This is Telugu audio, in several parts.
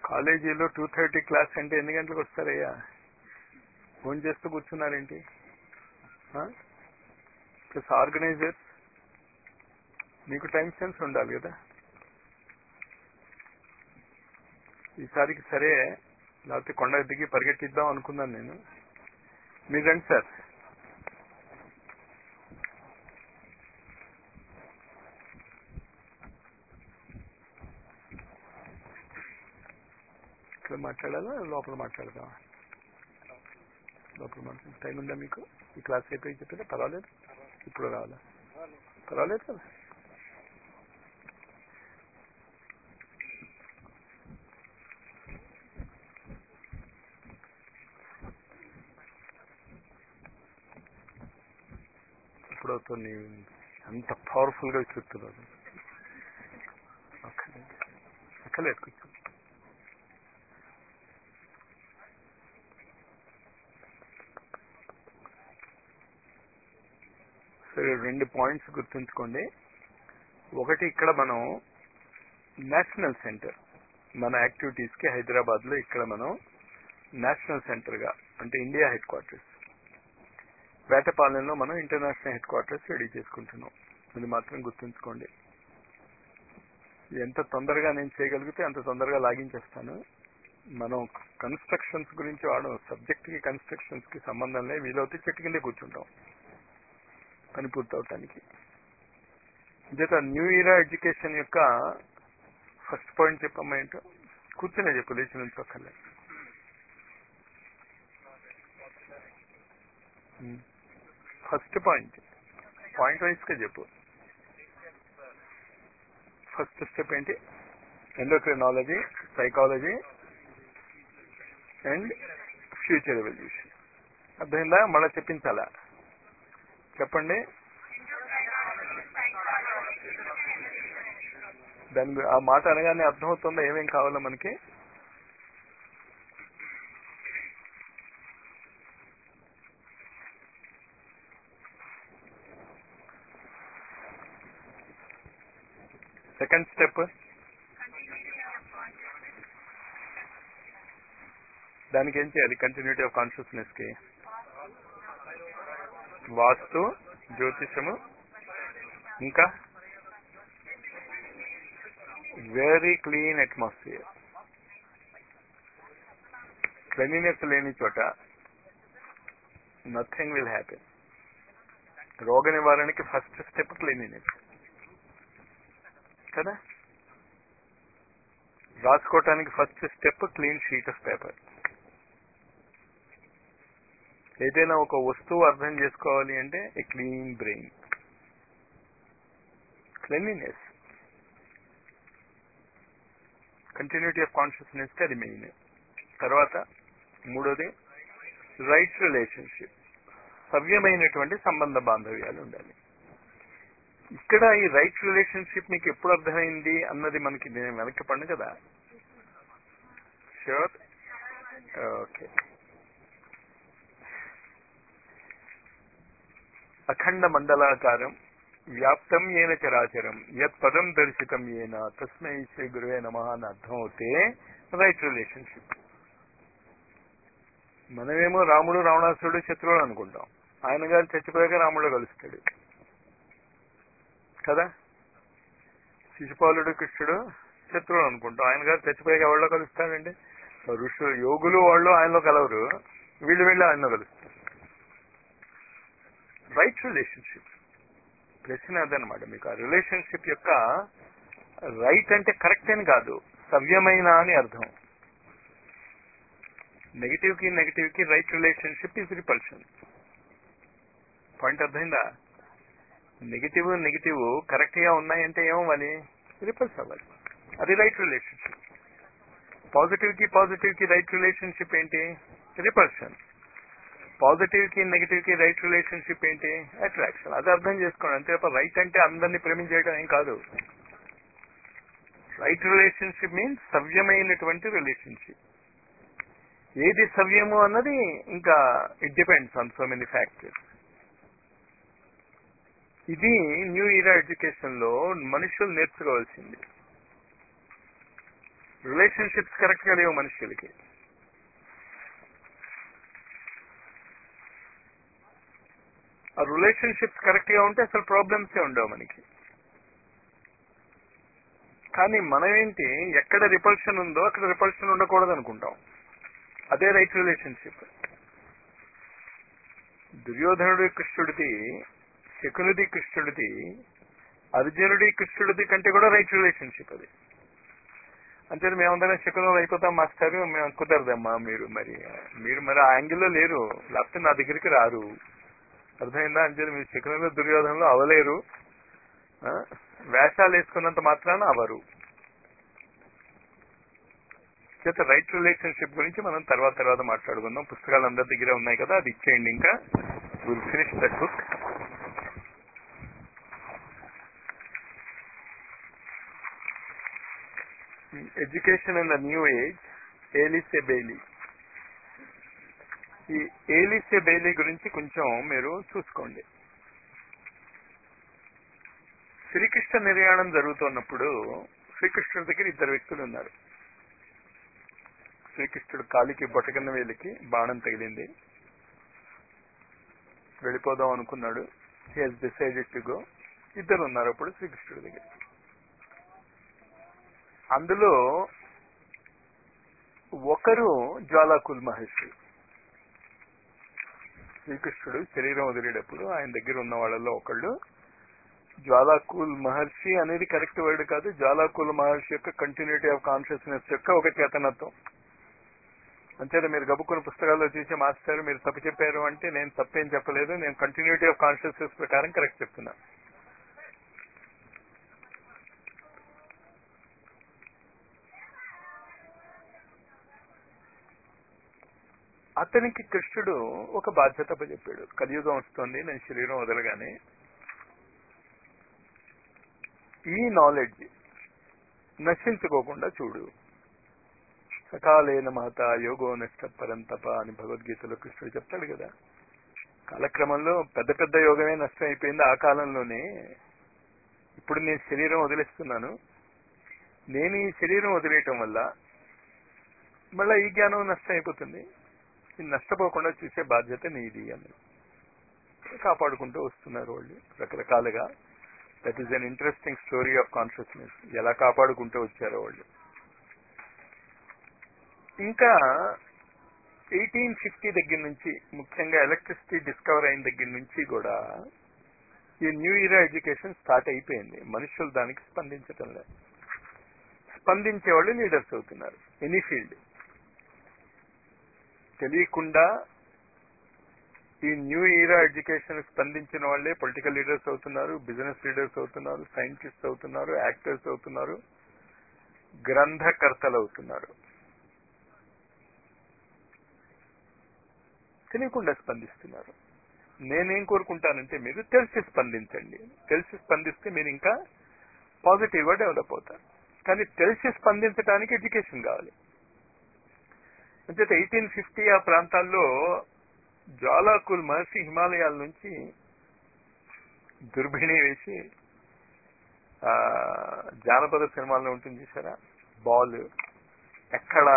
కాలేజీలో టూ థర్టీ క్లాస్ అంటే ఎన్ని గంటలకు వస్తారయ్యా ఫోన్ చేస్తూ కూర్చున్నారేంటి ప్లస్ ఆర్గనైజర్స్ మీకు టైం సెన్స్ ఉండాలి కదా ఈసారికి సరే లేకపోతే కొండ దిగి పరిగెట్టిద్దాం అనుకున్నాను నేను మీరు రండి సార్ ఇక్కడ మాట్లాడాలా లోపల మాట్లాడదాం లోపల మాట్లాడ టైం ఉందా మీకు ఈ క్లాస్ అయిపోయి చెప్పారా పర్వాలేదు ఇప్పుడు రావాలా పర్వాలేదు కదా ఇప్పుడు అవుతుంది అంత పవర్ఫుల్ గా చూస్తున్నారు అక్కలేదు కూర్చో సరే రెండు పాయింట్స్ గుర్తుంచుకోండి ఒకటి ఇక్కడ మనం నేషనల్ సెంటర్ మన యాక్టివిటీస్ కి హైదరాబాద్ లో ఇక్కడ మనం నేషనల్ సెంటర్ గా అంటే ఇండియా హెడ్ క్వార్టర్స్ వేటపాలెంలో మనం ఇంటర్నేషనల్ హెడ్ క్వార్టర్స్ రెడీ చేసుకుంటున్నాం ఇది మాత్రం గుర్తుంచుకోండి ఎంత తొందరగా నేను చేయగలిగితే అంత తొందరగా లాగించేస్తాను మనం కన్స్ట్రక్షన్స్ గురించి వాడడం సబ్జెక్ట్ కి కన్స్ట్రక్షన్స్ కి సంబంధం లేదు వీలవుతే చెట్టు కిందే కూర్చుంటాం పని పూర్తవటానికి చేత న్యూ ఇయర్ ఎడ్యుకేషన్ యొక్క ఫస్ట్ పాయింట్ చెప్పమ్మా ఏంటో కూర్చునే చెప్పు లేచి నుంచి ఒక్కలే ఫస్ట్ పాయింట్ పాయింట్ వైజ్ గా చెప్పు ఫస్ట్ స్టెప్ ఏంటి endocrinology psychology and future evolution అర్థమైందా మళ్ళీ చెప్పించాలా చెప్పండి దాని ఆ మాట అనగానే అర్థమవుతుందా ఏమేం కావాలో మనకి సెకండ్ స్టెప్ దానికి ఏం చేయాలి కంటిన్యూటీ ఆఫ్ కాన్షియస్నెస్ కి వాస్తు జ్యోతిషము ఇంకా వెరీ క్లీన్ అట్మాస్ఫియర్ క్లీనినెస్ లేని చోట నథింగ్ విల్ హ్యాపెన్ రోగ నివారణకి ఫస్ట్ స్టెప్ క్లీనినెస్ కదా రాసుకోవటానికి first step clean sheet of paper ఏదైనా ఒక వస్తువు అర్థం చేసుకోవాలి అంటే a clean brain cleanliness continuity of consciousness కి అది మెయిన్ తర్వాత మూడోది రైట్ రిలేషన్షిప్ సవ్యమైనటువంటి సంబంధ బాంధవ్యాలు ఉండాలి ఇక్కడ ఈ రైట్ రిలేషన్షిప్ మీకు ఎప్పుడు అర్థమైంది అన్నది మనకి నేను వెనక్కి పండు కదా షూర్ ఓకే అఖండ మండలాకారం వ్యాప్తం ఏన చరాచరం యత్ పదం దర్శితం ఏన తస్మై శ్రీ గురువే నమ అని అర్థం అవుతే రైట్ రిలేషన్షిప్ మనమేమో రాముడు రావణాసురుడు శత్రువులు అనుకుంటాం ఆయన గారు చచ్చిపోయాక రాముడు కలుస్తాడు కదా శిశుపాలుడు కృష్ణుడు శత్రువులు అనుకుంటాం ఆయన గారు చచ్చిపోయాక ఎవరిలో కలుస్తాడండి ఋషులు యోగులు వాళ్ళు ఆయనలో కలవరు వీళ్ళు వీళ్ళు ఆయనలో కలుస్తారు రైట్ రిలేషన్షిప్ ప్రశ్న అదనమాట మీకు ఆ రిలేషన్షిప్ యొక్క రైట్ అంటే కరెక్ట్ అని కాదు సవ్యమైన అని అర్థం నెగిటివ్ కి నెగిటివ్ కి right relationship is repulsion point అర్థమైందా నెగిటివ్ నెగిటివ్ కరెక్ట్ గా ఉన్నాయంటే ఏమవ్వాలి రిపల్స్ అవ్వాలి అది రైట్ రిలేషన్షిప్ పాజిటివ్ కి పాజిటివ్ కి రైట్ రిలేషన్షిప్ ఏంటి రిపల్షన్ పాజిటివ్ కి నెగిటివ్ కి రైట్ రిలేషన్షిప్ ఏంటి అట్రాక్షన్ అది అర్థం చేసుకోండి అంతే తప్ప రైట్ అంటే అందరినీ ప్రేమించేయడం ఏం కాదు రైట్ రిలేషన్షిప్ మీన్స్ సవ్యమైనటువంటి రిలేషన్షిప్ ఏది సవ్యము అన్నది ఇంకా it depends on so many factors ఇది న్యూ ఇయర్ ఎడ్యుకేషన్ లో మనుషులు నేర్చుకోవాల్సింది రిలేషన్షిప్స్ కరెక్ట్ గా లేవు మనుషులకి ఆ రిలేషన్షిప్స్ కరెక్ట్ గా ఉంటే అసలు ప్రాబ్లమ్సే ఉండవు మనకి కానీ మనం ఏంటి ఎక్కడ రిపల్షన్ ఉందో అక్కడ రిపల్షన్ ఉండకూడదు అనుకుంటాం అదే రైట్ రిలేషన్షిప్ దుర్యోధనుడి కృష్ణుడిది శకునుడి కృష్ణుడిది అర్జునుడి కృష్ణుడిది కంటే కూడా రైట్ రిలేషన్షిప్ అది అంటే మేమందరం శకునం అయిపోతాం మాస్టారు మేము కుదరదమ్మా మీరు మరి మీరు మరి ఆ యాంగిల్లో లేరు లేకపోతే నా దగ్గరికి రారు అర్థమైందా అంటే మీరు శకునంలో దుర్యోధనలో అవలేరు ఆ? వేషాలు వేసుకున్నంత మాత్రాన అవరు చేత రైట్ రిలేషన్షిప్ గురించి మనం తర్వాత తర్వాత మాట్లాడుకుందాం పుస్తకాలు అందరి దగ్గర ఉన్నాయి కదా అది ఇచ్చేయండి ఇంకా will finish that book education in the new age Alice Bailey ఈ ఏలిసే బెయిలీ గురించి కొంచెం మీరు చూసుకోండి శ్రీకృష్ణ నిర్యాణం జరుగుతున్నప్పుడు శ్రీకృష్ణుడి దగ్గర ఇద్దరు వ్యక్తులు ఉన్నారు శ్రీకృష్ణుడు కాలికి బొటకన్న వేలికి బాణం తగిలింది వెళ్ళిపోదాం అనుకున్నాడు he has decided to go ఇద్దరు ఉన్నారు అప్పుడు శ్రీకృష్ణుడి దగ్గర అందులో ఒకరు జ్వాలాకుల్ మహర్షి శ్రీకృష్ణుడు శరీరం వదిలేటప్పుడు ఆయన దగ్గర ఉన్న వాళ్ళలో ఒకళ్ళు జ్వాలాకుల్ మహర్షి అనేది కరెక్ట్ వర్డ్ కాదు జ్వాలాకుల్ మహర్షి యొక్క కంటిన్యూటీ ఆఫ్ కాన్షియస్నెస్ యొక్క ఒక చేతనత్వం అంతేనా మీరు గబుక్కున్న పుస్తకాల్లో చూసి మాస్టర్ మీరు తప్పు చెప్పారు అంటే నేను తప్పేం చెప్పలేదు నేను కంటిన్యూటీ ఆఫ్ కాన్షియస్నెస్ ప్రకారం కరెక్ట్ చెప్తున్నా అతనికి కృష్ణుడు ఒక బాధ్యత చెప్పాడు కలియుగం వస్తుంది నేను శరీరం వదలగానే ఈ నాలెడ్జ్ నశించుకోకుండా చూడు సకాలేన మహత యోగో నష్ట పరంతప అని భగవద్గీతలో కృష్ణుడు చెప్తాడు కదా కాలక్రమంలో పెద్ద పెద్ద యోగమే నష్టం అయిపోయింది ఆ కాలంలోనే ఇప్పుడు నేను శరీరం వదిలేస్తున్నాను నేను ఈ శరీరం వదిలేయటం వల్ల మళ్ళా ఈ జ్ఞానం నష్టం అయిపోతుంది ఇది నష్టపోకుండా చూసే బాధ్యత నీది అని కాపాడుకుంటూ వస్తున్నారు వాళ్ళు రకరకాలుగా that is an interesting story of consciousness ఎలా కాపాడుకుంటూ వచ్చారో వాళ్ళు ఇంకా ఎయిటీన్ ఫిఫ్టీ దగ్గర నుంచి ముఖ్యంగా ఎలక్ట్రిసిటీ డిస్కవర్ అయిన దగ్గర నుంచి కూడా ఈ న్యూ ఇయర్ ఎడ్యుకేషన్ స్టార్ట్ అయిపోయింది మనుషులు దానికి స్పందించటం లేదు స్పందించే వాళ్ళు లీడర్స్ అవుతున్నారు ఎనీ ఫీల్డ్ తెలియకుండా ఈ న్యూ ఇయర్ ఎడ్యుకేషన్ స్పందించిన వాళ్ళే పొలిటికల్ లీడర్స్ అవుతున్నారు బిజినెస్ లీడర్స్ అవుతున్నారు సైంటిస్ట్ అవుతున్నారు యాక్టర్స్ అవుతున్నారు గ్రంథకర్తలు అవుతున్నారు తెలియకుండా స్పందిస్తున్నారు నేనేం కోరుకుంటానంటే మీరు తెలిసి స్పందించండి తెలిసి స్పందిస్తే మీరు ఇంకా పాజిటివ్ గా డెవలప్ అవుతారు కానీ తెలిసి స్పందించడానికి ఎడ్యుకేషన్ కావాలి అంటే ఎయిటీన్ ఫిఫ్టీ ఆ ప్రాంతాల్లో జ్వాలాకుల్ మహర్షి హిమాలయాల నుంచి దుర్భిణి వేసి ఆ జానపద సినిమాల్లో ఉంటుంది చూసారా బాల్ ఎక్కడ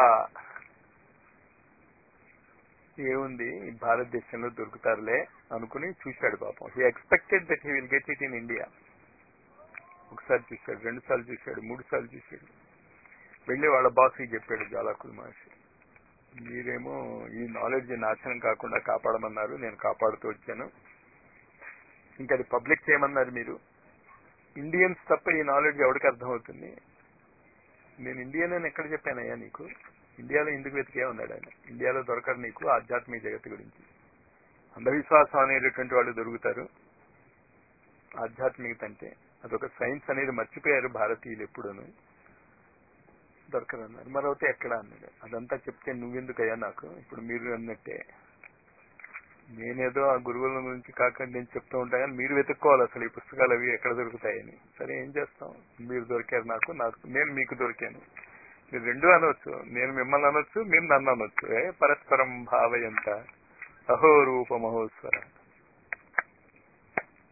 ఏముంది భారతదేశంలో దొరుకుతారులే అనుకుని చూశాడు పాపం he expected that he will get it in India ఒకసారి చూశాడు రెండు సార్లు చూశాడు మూడు సార్లు చూశాడు వెళ్ళి వాళ్ళ బాస్కి చెప్పాడు జాలాకుల్ మహర్షి మీరేమో ఈ నాలెడ్జ్ నాశనం కాకుండా కాపాడమన్నారు నేను కాపాడుతూ వచ్చాను ఇంకా అది పబ్లిక్ చేయమన్నారు మీరు ఇండియన్స్ తప్ప ఈ నాలెడ్జ్ ఎవరికి అర్థమవుతుంది నేను ఇండియన్ అని ఎక్కడ చెప్పానయ్యా నీకు ఇండియాలో ఎందుకు వెతికే ఉన్నాడు ఆయన ఇండియాలో దొరకరు నీకు ఆధ్యాత్మిక జగత్తు గురించి అంధవిశ్వాసం అనేటటువంటి వాళ్ళు దొరుకుతారు ఆధ్యాత్మికత అంటే అదొక సైన్స్ అనేది మర్చిపోయారు భారతీయులు ఎప్పుడూను దొరకదన్నారు మరొకటి ఎక్కడ అన్నాడు అదంతా చెప్తే నువ్వెందుకయ్యా నాకు ఇప్పుడు మీరు అన్నట్టే నేనేదో ఆ గురువుల గురించి కాకుండా నేను చెప్తూ ఉంటా కానీ మీరు వెతుక్కోవాలి అసలు ఈ పుస్తకాలు అవి ఎక్కడ దొరుకుతాయని సరే ఏం చేస్తాం మీరు దొరికారు నాకు నాకు నేను మీకు దొరికాను మీరు రెండు అనవచ్చు నేను మిమ్మల్ని అనొచ్చు మీరు నన్ను అనొచ్చు ఏ పరస్పరం భావయంత అహో రూప మహోత్సర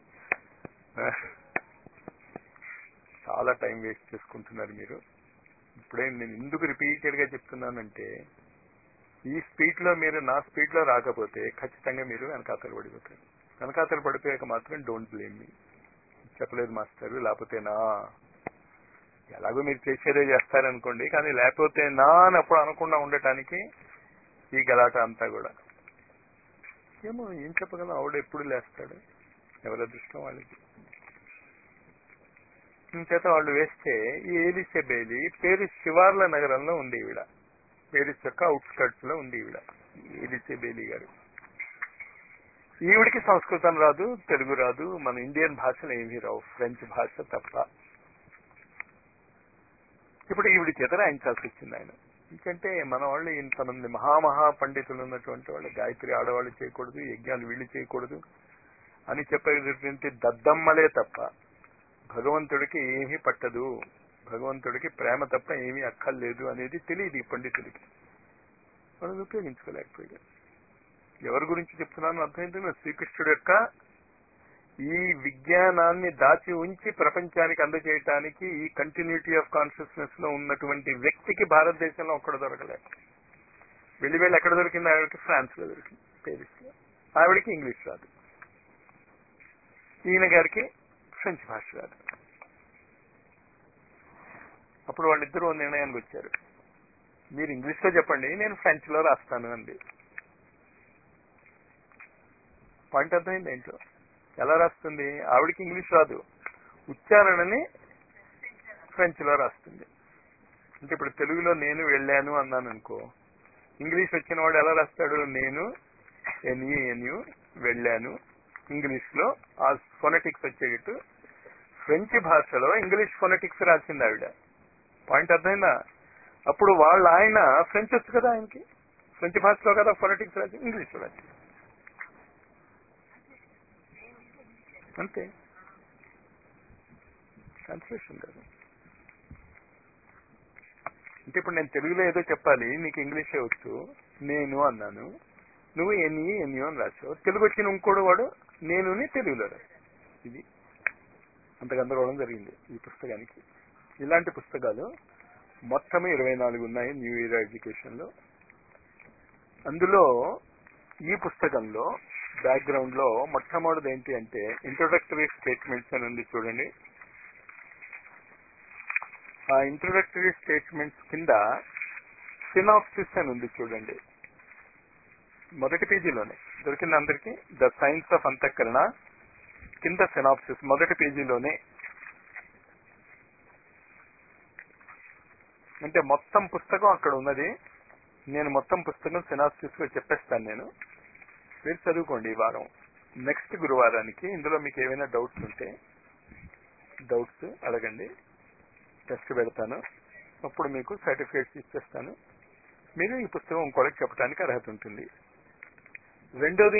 చాలా టైం వేస్ట్ చేసుకుంటున్నారు మీరు ఇప్పుడే నేను ఎందుకు రిపీటెడ్ గా చెప్తున్నానంటే ఈ స్పీడ్ లో మీరు నా స్పీడ్ లో రాకపోతే ఖచ్చితంగా మీరు వెనకాతలు పడిపోతారు వెనకాతలు పడిపోయాక మాత్రం డోంట్ బ్లేమ్ మీ చెప్పలేదు మాస్టర్ లేకపోతే నా ఎలాగో మీరు చేసేదే చేస్తారనుకోండి కానీ లేకపోతే నా అని అప్పుడు అనకుండా ఉండటానికి ఈ గలాట అంతా కూడా ఏమో ఏం చెప్పగలం ఆవిడ ఎప్పుడు లేస్తాడు ఎవరి అదృష్టం వాళ్ళకి చేత వాళ్ళు వేస్తే ఈ ఏలిసే బేలి పేరు శివార్ల నగరంలో ఉంది ఈవిడ పేరిస్ యొక్క అవుట్స్కర్ట్స్ లో ఉంది ఈవిడ ఏలిసే బేలి గారు ఈవిడికి సంస్కృతం రాదు తెలుగు రాదు మన ఇండియన్ భాషలు ఏమీ రావు ఫ్రెంచ్ భాష తప్ప ఇప్పుడు ఈవిడి చేత రాయించాల్సి వచ్చింది ఆయన ఎందుకంటే మన వాళ్ళు ఇంతమంది మహామహా పండితులు ఉన్నటువంటి వాళ్ళు గాయత్రి ఆడవాళ్ళు చేయకూడదు యజ్ఞాలు వీళ్ళు చేయకూడదు అని చెప్పేటటువంటి దద్దమ్మలే తప్ప భగవంతుడికి ఏమీ పట్టదు భగవంతుడికి ప్రేమ తప్ప ఏమీ అక్కర్లేదు అనేది తెలియదు ఈ పండితుడికి వాళ్ళు ఉపయోగించుకోలేకపోయారు ఎవరి గురించి చెప్తున్నాను అర్థమైంది శ్రీకృష్ణుడు యొక్క ఈ విజ్ఞానాన్ని దాచి ఉంచి ప్రపంచానికి అందజేయటానికి ఈ కంటిన్యూటీ ఆఫ్ కాన్షియస్నెస్ లో ఉన్నటువంటి వ్యక్తికి భారతదేశంలో ఒక్కడ దొరకలేదు వెళ్ళి వెళ్ళి ఎక్కడ దొరికింది ఆవిడకి ఫ్రాన్స్ లో దొరికింది పేరిస్ లో ఆవిడకి ఇంగ్లీష్ రాదు ఈయన గారికి ఫ్రెంచ్ భాష రాదు అప్పుడు వాళ్ళిద్దరూ నిర్ణయానికి వచ్చారు మీరు ఇంగ్లీష్ లో చెప్పండి నేను ఫ్రెంచ్ లో రాస్తాను అంది పాయింట్ అర్థమైంది ఏంటో ఎలా రాస్తుంది ఆవిడకి ఇంగ్లీష్ రాదు ఉచ్చారణని ఫ్రెంచ్ లో రాస్తుంది అంటే ఇప్పుడు తెలుగులో నేను వెళ్ళాను అన్నాను అనుకో ఇంగ్లీష్ వచ్చిన వాడు ఎలా రాస్తాడు నేను ఎన్ఈఎన్యు వెళ్ళాను ఇంగ్లీష్ లో ఆ ఫొనెటిక్స్ వచ్చేటట్టు ఫ్రెంచ్ భాషలో ఇంగ్లీష్ ఫొనెటిక్స్ రాసింది ఆవిడ పాయింట్ అర్థమైందా అప్పుడు వాళ్ళ ఆయన ఫ్రెంచ్ వచ్చు కదా ఆయనకి ఫ్రెంచ్ భాషలో కదా ఫొనెటిక్స్ రాసి ఇంగ్లీష్ లో రాసింది అంతే ట్రాన్స్లేషన్ కాదు అంటే ఇప్పుడు నేను తెలుగులో ఏదో చెప్పాలి నీకు ఇంగ్లీషే వచ్చు నేను అన్నాను నువ్వు ఎన్ని ఎన్ని అని రాసావు తెలుగు వచ్చిన ఇంకోడు వాడు నేను తెలుగులో రాసు ఇది అంత గందరగోళం జరిగింది ఈ పుస్తకానికి ఇలాంటి పుస్తకాలు మొత్తం ఇరవై నాలుగు ఉన్నాయి న్యూ ఇయర్ ఎడ్యుకేషన్ లో అందులో ఈ పుస్తకంలో బ్యాక్గ్రౌండ్ లో మొట్టమొదటిది ఏంటి అంటే ఇంట్రొడక్టరీ స్టేట్మెంట్స్ అని ఉంది చూడండి ఆ ఇంట్రొడక్టరీ స్టేట్మెంట్స్ కింద సినాప్సిస్ అని ఉంది చూడండి మొదటి పేజీలోనే దొరికింది అందరికి ద సైన్స్ ఆఫ్ అంతఃకరణ కింద సినాప్సిస్ మొదటి పేజీలోనే అంటే మొత్తం పుస్తకం అక్కడ ఉన్నది నేను మొత్తం పుస్తకం సినాప్సిస్ లో చెప్పేస్తాను నేను మీరు చదువుకోండి ఈ వారం నెక్స్ట్ గురువారానికి ఇందులో మీకు ఏమైనా డౌట్స్ ఉంటే డౌట్స్ అడగండి టెస్ట్ పెడతాను అప్పుడు మీకు సర్టిఫికేట్స్ ఇచ్చేస్తాను మీరు ఈ పుస్తకం ఇంకోళ్ళకి చెప్పడానికి అర్హత ఉంటుంది రెండోది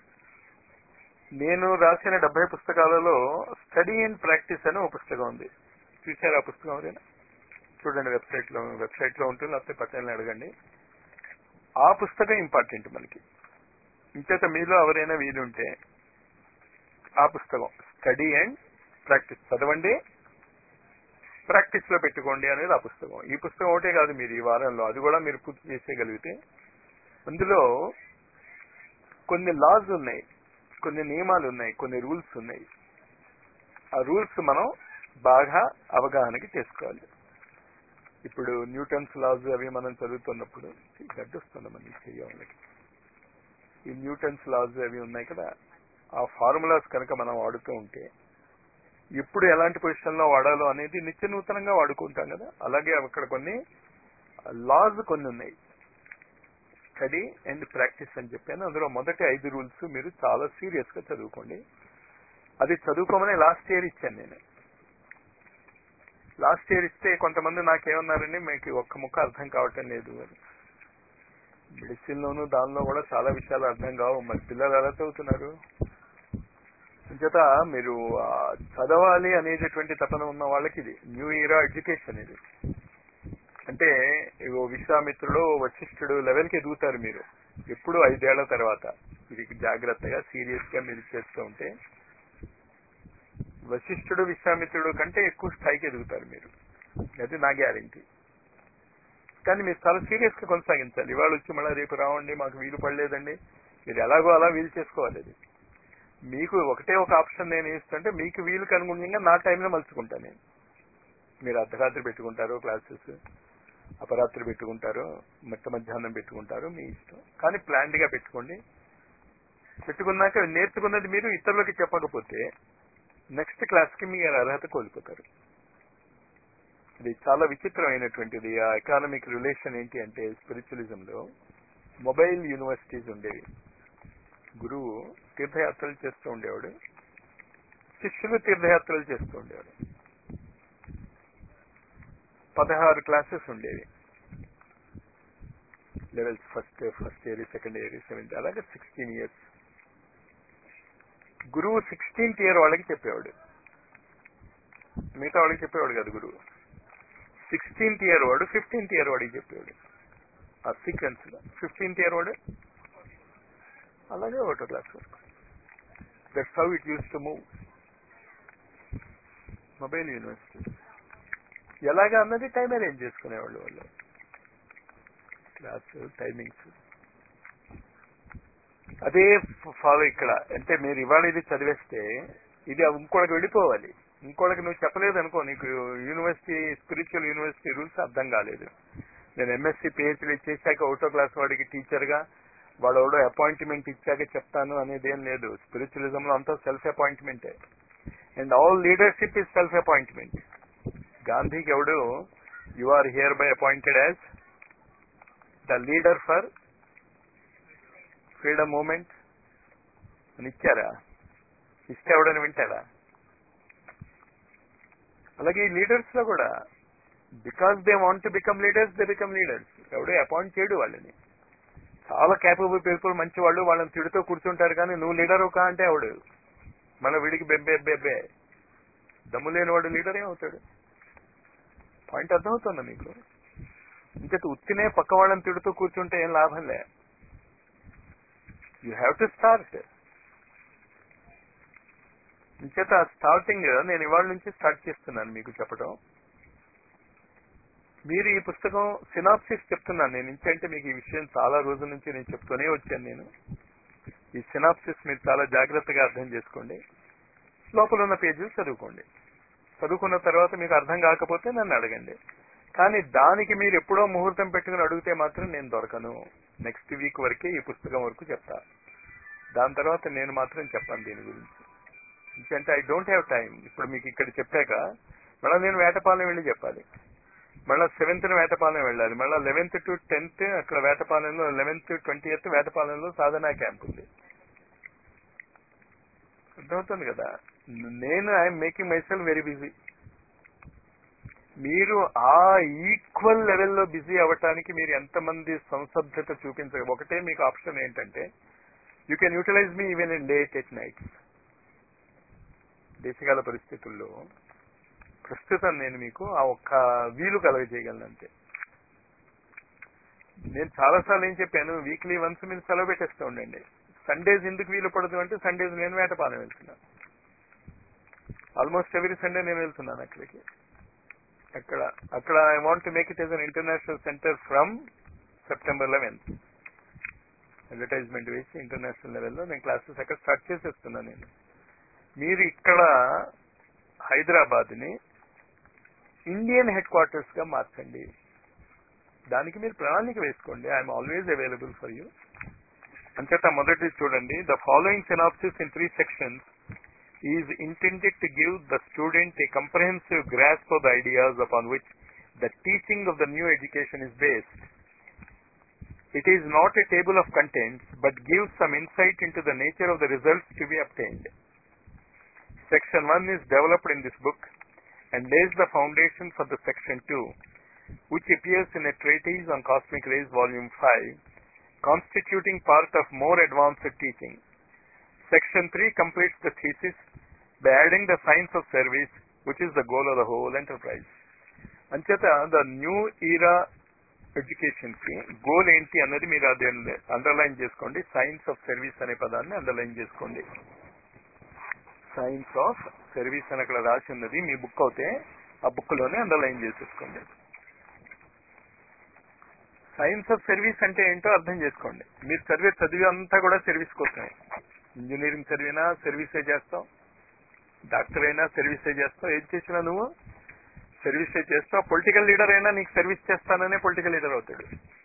నేను రాసిన డెబ్బై పుస్తకాలలో స్టడీ అండ్ ప్రాక్టీస్ అని ఒక పుస్తకం ఉంది చూసారు ఆ పుస్తకం ఎవరైనా చూడండి వెబ్సైట్ లో వెబ్సైట్ లో ఉంటుంది లేకపోతే పట్టణాలను అడగండి ఆ పుస్తకం ఇంపార్టెంట్ మనకి ఇంచేత మీలో ఎవరైనా వీలుంటే ఆ పుస్తకం స్టడీ అండ్ ప్రాక్టీస్ చదవండి ప్రాక్టీస్ లో పెట్టుకోండి అనేది ఆ పుస్తకం ఈ పుస్తకం ఒకటే కాదు మీరు ఈ వారంలో అది కూడా మీరు పూర్తి చేసేయగలిగితే అందులో కొన్ని లాస్ ఉన్నాయి కొన్ని నియమాలు ఉన్నాయి కొన్ని రూల్స్ ఉన్నాయి ఆ రూల్స్ మనం బాగా అవగాహనకి చేసుకోవాలి ఇప్పుడు న్యూటన్స్ లాస్ అవి మనం చదువుతున్నప్పుడు గడ్డొస్తుంది మనకి చెయ్యాలకి ఈ న్యూటన్స్ లాస్ అవి ఉన్నాయి కదా ఆ ఫార్ములాస్ కనుక మనం వాడుతూ ఉంటే ఎప్పుడు ఎలాంటి పొజిషన్ లో వాడాలో అనేది నిత్య నూతనంగా వాడుకుంటాం కదా అలాగే అక్కడ కొన్ని లాస్ కొన్ని ఉన్నాయి స్టడీ అండ్ ప్రాక్టీస్ అని చెప్పాను అందులో మొదటి ఐదు రూల్స్ మీరు చాలా సీరియస్ గా చదువుకోండి అది చదువుకోమని లాస్ట్ ఇయర్ ఇచ్చాను నేను లాస్ట్ ఇయర్ ఇస్తే కొంతమంది నాకేమన్నారండి మీకు ఒక్క ముక్క అర్థం కావటం లేదు అని మెడిసిన్ లోను దానిలో కూడా చాలా విషయాలు అర్థం కావు మరి పిల్లలు ఎలా చదువుతున్నారు చేత మీరు చదవాలి అనేటటువంటి తపన ఉన్న వాళ్ళకి ఇది న్యూ ఇయర్ ఎడ్యుకేషన్ ఇది అంటే ఓ విశ్వామిత్రుడు వశిష్ఠుడు లెవెల్కి ఎదుగుతారు మీరు ఎప్పుడు ఐదేళ్ల తర్వాత ఇది జాగ్రత్తగా సీరియస్ గా మీరు చేస్తూ ఉంటే వశిష్ఠుడు విశ్వామిత్రుడు కంటే ఎక్కువ స్థాయికి ఎదుగుతారు మీరు అది నా గ్యారంటీ కానీ మీరు చాలా సీరియస్ గా కొనసాగించాలి ఇవాళ వచ్చి మళ్ళీ రేపు రావండి మాకు వీలు పడలేదండి మీరు ఎలాగో అలా వీలు చేసుకోవాలి అది మీకు ఒకటే ఒక ఆప్షన్ నేను ఇస్తుంటే మీకు వీలుకి అనుగుణంగా నా టైంలో మలుచుకుంటాను నేను మీరు అర్ధరాత్రి పెట్టుకుంటారు క్లాసెస్ అపరాత్రి పెట్టుకుంటారు మిట్ట మధ్యాహ్నం పెట్టుకుంటారు మీ ఇష్టం కానీ ప్లాన్డ్ గా పెట్టుకోండి పెట్టుకున్నాక నేర్చుకున్నది మీరు ఇతరులకి చెప్పకపోతే నెక్స్ట్ క్లాస్ కి మీరు అర్హత కోల్పోతారు ఇది చాలా విచిత్రమైనటువంటిది ఆ ఎకానమిక్ రిలేషన్ ఏంటి అంటే స్పిరిచువలిజం లో మొబైల్ యూనివర్సిటీస్ ఉండేవి గురువు తీర్థయాత్రలు చేస్తూ ఉండేవాడు శిష్యులు తీర్థయాత్రలు చేస్తూ ఉండేవాడు పదహారు క్లాసెస్ ఉండేవి levels first first year second year seventh అలాగే సిక్స్టీన్ ఇయర్స్ గురువు సిక్స్టీన్త్ ఇయర్ వాళ్ళకి చెప్పేవాడు మిగతా వాళ్ళకి చెప్పేవాడు కాదు గురువు సిక్స్టీన్త్ ఇయర్ వాడు ఫిఫ్టీన్త్ ఇయర్ వాడికి చెప్పేవాడు ఆ సీక్వెన్స్ లో ఫిఫ్టీన్త్ ఇయర్ వాడు అలాగే ఒకటో క్లాస్ వరకు that's how it use to move mobile university ఎలాగా అన్నది టైం అరేంజ్ చేసుకునేవాళ్ళు వాళ్ళు క్లాస్ టైమింగ్స్ అదే ఫాలో ఇక్కడ అంటే మీరు ఇవాళ ఇది చదివేస్తే ఇది ఇంకోటికి వెళ్ళిపోవాలి ఇంకోటికి నువ్వు చెప్పలేదు అనుకో నీకు యూనివర్సిటీ స్పిరిచువల్ యూనివర్సిటీ రూల్స్ అర్థం కాలేదు నేను ఎంఎస్సీ పిహెచ్డీ చేశాక ఒకటో క్లాస్ వాడికి టీచర్ గా వాడు ఎవడో అపాయింట్మెంట్ ఇచ్చాక చెప్తాను అనేది ఏం లేదు స్పిరిచువలిజం లో అంతా సెల్ఫ్ అపాయింట్మెంటే and all leadership is self appointment గాంధీకి ఎవడు you are here by appointed as the leader for freedom movement అని ఇచ్చారా ఇస్తే ఎవడని వింటారా అలాగే ఈ లీడర్స్ లో కూడా because they want to become leaders they become leaders ఎవడో అపాయింట్ చేయడు వాళ్ళని చాలా క్యాపబుల్ పీపుల్ మంచి వాళ్ళు వాళ్ళని తిడుతూ కూర్చుంటారు కానీ నువ్వు లీడర్ కా అంటే ఎవడు మన వీడికి బెబ్బే బెబ్బే దమ్ము లేని వాడు లీడర్ ఏమవుతాడు పాయింట్ అర్థమవుతుందా మీకు ఇంకటి ఉత్తినే పక్క వాళ్ళని తిడుతూ కూర్చుంటే ఏం లాభం లే యూ హ్యావ్ టు స్టార్ట్ ఇంచేత స్టార్టింగ్ నేను ఇవాళ నుంచి స్టార్ట్ చేస్తున్నాను మీకు చెప్పడం మీరు ఈ పుస్తకం సినాప్సిస్ చెప్తున్నాను నేను ఇంకంటే మీకు ఈ విషయం చాలా రోజుల నుంచి నేను చెప్తూనే వచ్చాను నేను ఈ సినాప్సిస్ మీరు చాలా జాగ్రత్తగా అర్థం చేసుకోండి లోపల ఉన్న పేజీలు చదువుకోండి చదువుకున్న తర్వాత మీకు అర్థం కాకపోతే నన్ను అడగండి కానీ దానికి మీరు ఎప్పుడో ముహూర్తం పెట్టుకుని అడిగితే మాత్రం నేను దొరకను నెక్స్ట్ వీక్ వరకే ఈ పుస్తకం వరకు చెప్తా దాని తర్వాత నేను మాత్రం చెప్పాను దీని గురించి ఎందుకంటే ఐ డోంట్ హ్యావ్ టైం ఇప్పుడు మీకు ఇక్కడ చెప్పాక మళ్ళీ నేను వేటపాలెం వెళ్ళి చెప్పాలి మళ్ళీ సెవెంత్ వేటపాలెం వెళ్ళాలి మళ్ళీ లెవెన్త్ టు టెన్త్ అక్కడ వేటపాలెంలో లెవెన్త్ ట్వంటీ ఎయిత్ వేటపాలెంలో సాధనా క్యాంప్ ఉంది అర్థమవుతుంది కదా నేను I'm making myself very busy మీరు ఆ ఈక్వల్ లెవెల్లో బిజీ అవ్వటానికి మీరు ఎంతమంది సంసబ్దత చూపించ ఒకటే మీకు ఆప్షన్ ఏంటంటే you can utilise me even in late at night దేశకాల పరిస్థితుల్లో ప్రస్తుతం నేను మీకు ఆ ఒక్క వీలు కలగజేయగలను అంతే నేను చాలాసార్లు ఏం చెప్పాను వీక్లీ వన్స్ మీరు సెలవు పెట్టేస్తూ ఉండండి సండేస్ ఎందుకు వీలు పడదు అంటే సండేస్ నేను వేటపాలెం వెళ్తున్నాను ఆల్మోస్ట్ ఎవ్రీ సండే నేను వెళ్తున్నాను అక్కడికి అక్కడ అక్కడ I want to make it as an international centre from September eleventh advertisement వేసి ఇంటర్నేషనల్ లెవెల్లో నేను క్లాసెస్ అక్కడ స్టార్ట్ చేసేస్తున్నాను నేను మీరు ఇక్కడ హైదరాబాద్ ని ఇండియన్ హెడ్ క్వార్టర్స్ గా మార్చండి దానికి మీరు ప్రణాళిక వేసుకోండి I'm always available for you అంచేత మొదటి చూడండి the following synopsis in three sections is intended to give the student a comprehensive grasp of the ideas upon which the teaching of the new education is based It is not a table of contents, but gives some insight into the nature of the results to be obtained. Section 1 is developed in this book and lays the foundation for the section 2, which appears in a treatise on cosmic rays volume 5, constituting part of more advanced teaching. Section 3 completes the thesis by adding the science of service, which is the goal of the whole enterprise. అంచేత ద న్యూ ఈరా ఎడ్యుకేషన్ కి గోల్ ఏంటి అన్నది మీరు అది అండర్లైన్ చేసుకోండి సైన్స్ ఆఫ్ సర్వీస్ అనే పదాన్ని అండర్లైన్ చేసుకోండి సైన్స్ ఆఫ్ సర్వీస్ అని అక్కడ రాసి ఉన్నది మీ బుక్ అవుతే ఆ బుక్ లోనే అండర్లైన్ చేసేసుకోండి సైన్స్ ఆఫ్ సర్వీస్ అంటే ఏంటో అర్థం చేసుకోండి మీరు సర్వీస్ చదివి అంతా కూడా సర్వీస్ కోసమే ఇంజనీరింగ్ చదివినా సర్వీసే చేస్తావు డాక్టర్ అయినా సర్వీసే చేస్తావు ఏది చేసినా నువ్వు సర్వీసే చేస్తావు పొలిటికల్ లీడర్ అయినా నీకు సర్వీస్ చేస్తాననే పొలిటికల్ లీడర్ అవుతాడు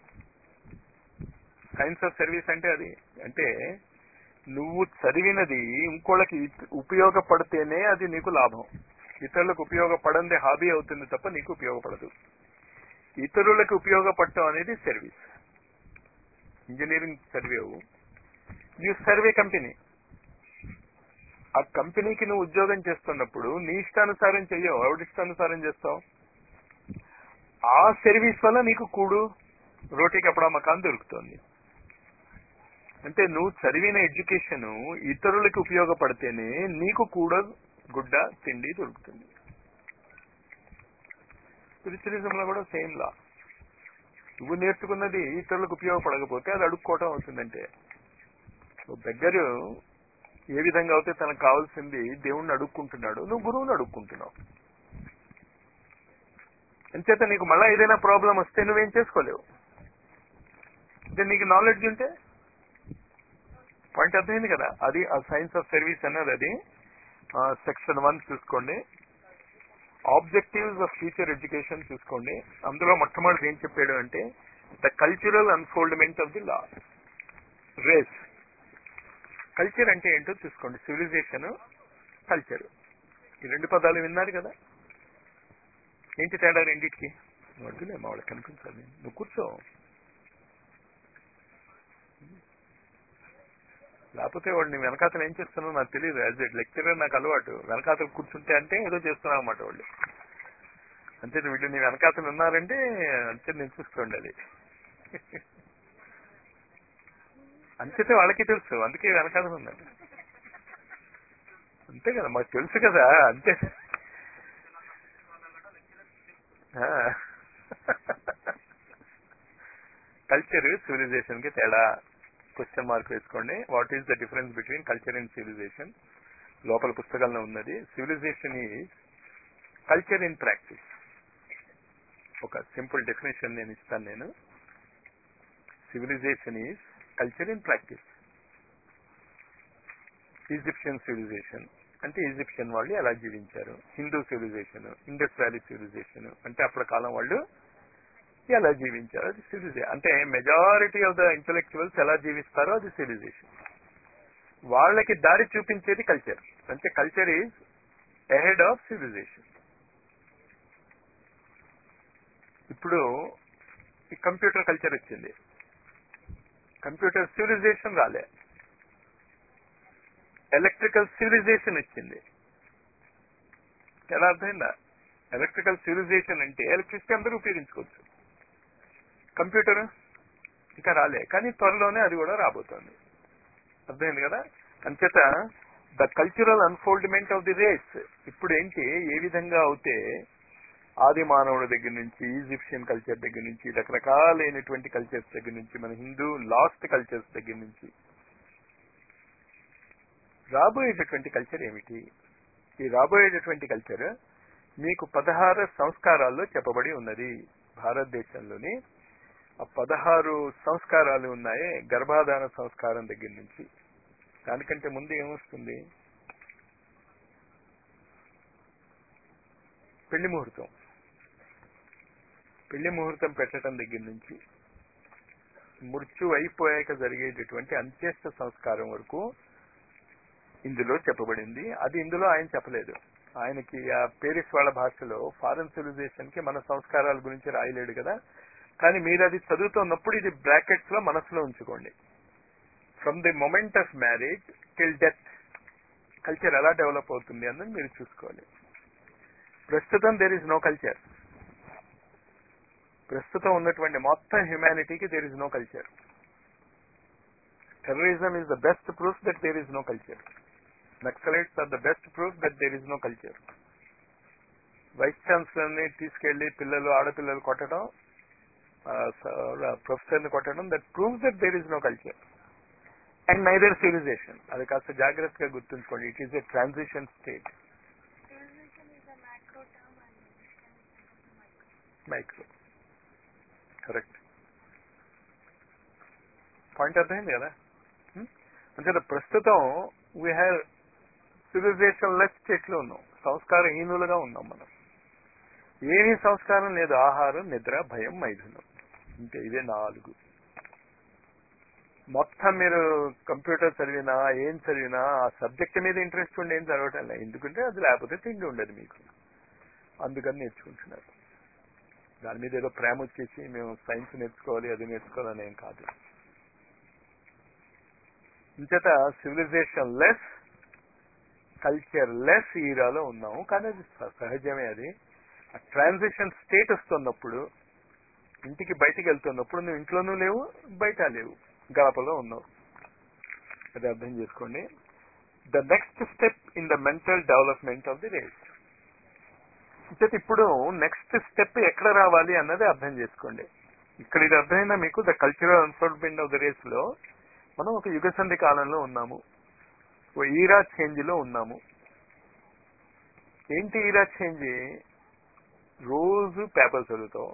సైన్స్ ఆఫ్ సర్వీస్ అంటే అది అంటే నువ్వు చదివినది ఇంకోళ్ళకి ఇత్- ఉపయోగపడితేనే అది నీకు లాభం ఇతరులకు ఉపయోగపడంది హాబీ అవుతుంది తప్ప నీకు ఉపయోగపడదు ఇతరులకు ఉపయోగపడటం అనేది సర్వీస్ ఇంజనీరింగ్ చదివేవు యూ సర్వే కంపెనీ ఆ కంపెనీకి నువ్వు ఉద్యోగం చేస్తున్నప్పుడు నీ ఇష్టానుసారం చెయ్యవు ఎవడి ఇష్టానుసారం చేస్తావు ఆ సర్వీస్ వల్ల నీకు కూడు రోటీ కపడా మకాన్ దొరుకుతుంది అంటే నువ్వు చదివిన ఎడ్యుకేషన్ ఇతరులకు ఉపయోగపడితేనే నీకు కూడా గుడ్డ తిండి దొరుకుతుంది స్పిరిచువలిజంలో కూడా సేమ్ లా నువ్వు నేర్చుకున్నది ఇతరులకు ఉపయోగపడకపోతే అది అడుక్కోవటం అవుతుందంటే నువ్వు దగ్గర ఏ విధంగా అయితే తనకు కావాల్సింది దేవుణ్ణి అడుక్కుంటున్నాడు నువ్వు గురువుని అడుక్కుంటున్నావు అంచేత నీకు మళ్ళా ఏదైనా ప్రాబ్లం వస్తే నువ్వేం చేసుకోలేవు అంటే నీకు నాలెడ్జ్ ఉంటే పాయింట్ అర్థమైంది కదా అది ఆ సైన్స్ ఆఫ్ సర్వీస్ అన్నది అది సెక్షన్ వన్ చూసుకోండి ఆబ్జెక్టివ్స్ ఆఫ్ ఫ్యూచర్ ఎడ్యుకేషన్ చూసుకోండి అందులో మొట్టమొదటి ఏం చెప్పాడు అంటే the cultural unfoldment of the లా రేస్ కల్చర్ అంటే ఏంటో చూసుకోండి సివిలైజేషన్ కల్చర్ ఈ రెండు పదాలు విన్నారు కదా ఏంటి తేడా రెండింటికి వద్దులే మా వాళ్ళకి కనిపించాలి నువ్వు కూర్చో లేకపోతే వాడు నీ వెనకాతలు ఏం చేస్తున్నావు నాకు తెలియదు యాజ్ ఎ లెక్చరర్ నాకు అలవాటు వెనకాతలు కూర్చుంటే అంటే ఏదో చేస్తున్నావు అన్నమాట వాళ్ళు అంతే వీళ్ళు నీ వెనకాతలు ఉన్నారంటే అంతే నేను చూసుకోండి అది అంతేతే వాళ్ళకి తెలుసు అందుకే వెనకాతలు ఉన్నారు అంతే కదా మాకు తెలుసు కదా అంతే కల్చర్ సివిలైజేషన్ కి తేడా క్వశ్చన్ మార్క్ వేసుకోండి what is the difference between culture and civilisation లోపల పుస్తకాల్లో ఉన్నది civilisation is culture in practice ఒక సింపుల్ డెఫినేషన్ నేను ఇస్తాను నేను civilisation is culture in practice Egyptian civilisation అంటే ఈజిప్షియన్ వాళ్ళు ఎలా జీవించారు Hindu civilisation Indus Valley civilisation అంటే అప్పటి కాలం వాళ్ళు ఎలా జీవించారు అది సివిలైజేషన్ అంటే మెజారిటీ ఆఫ్ ద ఇంటలెక్చువల్స్ ఎలా జీవిస్తారో అది సివిలైజేషన్ వాళ్ళకి దారి చూపించేది కల్చర్ అంటే culture is ahead of civilisation ఇప్పుడు ఈ కంప్యూటర్ కల్చర్ వచ్చింది కంప్యూటర్ సివిలైజేషన్ రాలే ఎలక్ట్రికల్ సివిలైజేషన్ వచ్చింది ఎలా అర్థమైందా ఎలక్ట్రికల్ సివిలైజేషన్ అంటే ఎలక్ట్రిసిటీ అందరూ ఉపయోగించుకోవచ్చు కంప్యూటర్ ఇంకా రాలే కానీ త్వరలోనే అది కూడా రాబోతోంది అర్థమైంది కదా అంచేత the cultural unfoldment of the race ఇప్పుడు ఏంటి ఏ విధంగా అవుతే ఆది మానవుడి దగ్గర నుంచి ఈజిప్షియన్ కల్చర్ దగ్గర నుంచి రకరకాలైనటువంటి కల్చర్స్ దగ్గర నుంచి మన హిందూ లాస్ట్ కల్చర్స్ దగ్గర నుంచి రాబోయేటటువంటి కల్చర్ ఏమిటి ఈ రాబోయేటటువంటి కల్చర్ మీకు పదహారు సంస్కారాల్లో చెప్పబడి ఉన్నది భారతదేశంలోని ఆ పదహారు సంస్కారాలు ఉన్నాయే గర్భాధాన సంస్కారం దగ్గర నుంచి దానికంటే ముందు ఏమొస్తుంది పెళ్లి ముహూర్తం పెళ్లి ముహూర్తం పెట్టడం దగ్గర నుంచి మృత్యు అయిపోయాక జరిగేటటువంటి అంత్యష్ట సంస్కారం వరకు ఇందులో చెప్పబడింది అది ఇందులో ఆయన చెప్పలేదు ఆయనకి ఆ పేరిస్ వాళ్ళ భాషలో ఫారెన్ సివిలైజేషన్ కి మన సంస్కారాల గురించి రాయలేడు కదా కానీ మీరు అది చదువుతున్నప్పుడు ఇది బ్రాకెట్స్ లో మనసులో ఉంచుకోండి from the moment of marriage till death culture ఎలా డెవలప్ అవుతుంది అన్నది మీరు చూసుకోవాలి ప్రస్తుతం దేర్ ఇస్ నో కల్చర్ ప్రస్తుతం ఉన్నటువంటి మొత్తం హ్యుమానిటీకి there is no culture terrorism is the best proof that there is no culture Naxalites are the best proof that there is no culture vice chancellor ని తీసుకెళ్లి పిల్లలు ఆడపిల్లలు కొట్టడం ప్రొఫెసర్ ని కొట్టడం that proves that there is no culture and neither civilisation అది కాస్త జాగ్రత్తగా గుర్తుంచుకోండి it is a transition state Civilization is a macro term and Christianity is a micro. Micro correct point అర్థమైంది కదా అంటే ప్రస్తుతం వీ హ్యావ్ సివిలైజేషన్ లెస్ స్టేట్లో ఉన్నాం సంస్కారహీనులుగా ఉన్నాం మనం ఏమీ సంస్కారం లేదు ఆహారం నిద్ర భయం మైథునం ఇంకా ఇవే నాలుగు మొత్తం మీరు కంప్యూటర్ చదివినా ఏం చదివినా ఆ సబ్జెక్ట్ మీద ఇంట్రెస్ట్ ఉండి ఏం చదవటం లేదు ఎందుకంటే అది లేకపోతే తిండి ఉండదు మీకు అందుకని నేర్చుకుంటున్నారు దాని మీద ఏదో ప్రేమ వచ్చేసి మేము సైన్స్ నేర్చుకోవాలి అది నేర్చుకోవాలని ఏం కాదు ఇంచేత సివిలైజేషన్ లెస్ కల్చర్ లెస్ ఈరాలో ఉన్నాము కానీ అది స- సహజమే అది ట్రాన్సిషన్ స్టేట్ వస్తున్నప్పుడు ఇంటికి బయటికి వెళ్తున్నప్పుడు నువ్వు ఇంట్లోనూ లేవు బయట లేవు గడపలో ఉన్నావు అది అర్థం చేసుకోండి the next step in the mental development of the race ఇంచేత ఇప్పుడు నెక్స్ట్ స్టెప్ ఎక్కడ రావాలి అన్నది అర్థం చేసుకోండి ఇక్కడ ఇది అర్థమైనా మీకు the cultural unfoldment of the race లో మనం ఒక యుగ సంధి కాలంలో ఉన్నాము ఓ ఈరా చేంజ్ లో ఉన్నాము ఏంటి ఈరా చేంజ్ రోజు పేపర్ చదువుతావు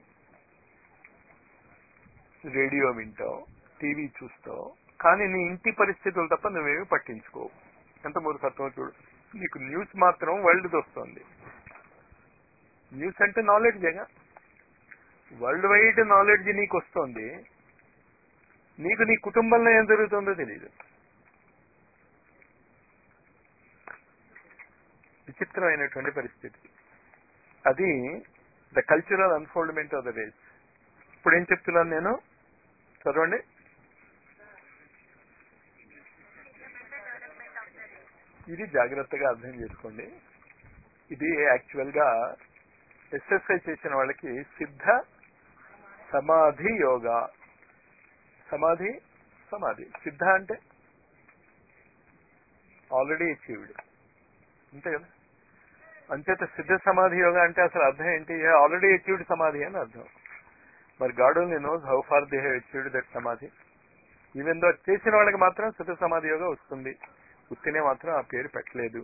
రేడియో వింటావు టీవీ చూస్తావు కానీ నీ ఇంటి పరిస్థితులు తప్ప నువ్వేమి పట్టించుకోవు ఎంత మూర్ఖత్వం చూడు నీకు న్యూస్ మాత్రం వరల్డ్ వస్తుంది న్యూస్ అంటే నాలెడ్జేగా వరల్డ్ వైడ్ నాలెడ్జ్ నీకు వస్తుంది నీకు నీ కుటుంబంలో ఏం జరుగుతుందో తెలియదు విచిత్రమైనటువంటి పరిస్థితి అది the cultural unfoldment of the race ఇప్పుడు ఏం చెప్తున్నాను నేను చదవండి ఇది జాగ్రత్తగా అర్థం చేసుకోండి ఇది యాక్చువల్ గా ఎస్ఎస్ఐ చేసిన వాళ్ళకి సిద్ధ సమాధి యోగా సమాధి సమాధి సిద్ధ అంటే ఆల్రెడీ అచీవ్డ్ అంతే కదా అంచేత సిద్ధ సమాధి యోగా అంటే అసలు అర్థం ఏంటి ఆల్రెడీ అచీవ్డ్ సమాధి అని అర్థం మరి God only knows how far they have achieved that samadhi even though చేసిన వాళ్ళకి మాత్రం సిద్ధ సమాధి యోగా వస్తుంది ఉత్తినే మాత్రం ఆ పేరు పెట్టలేదు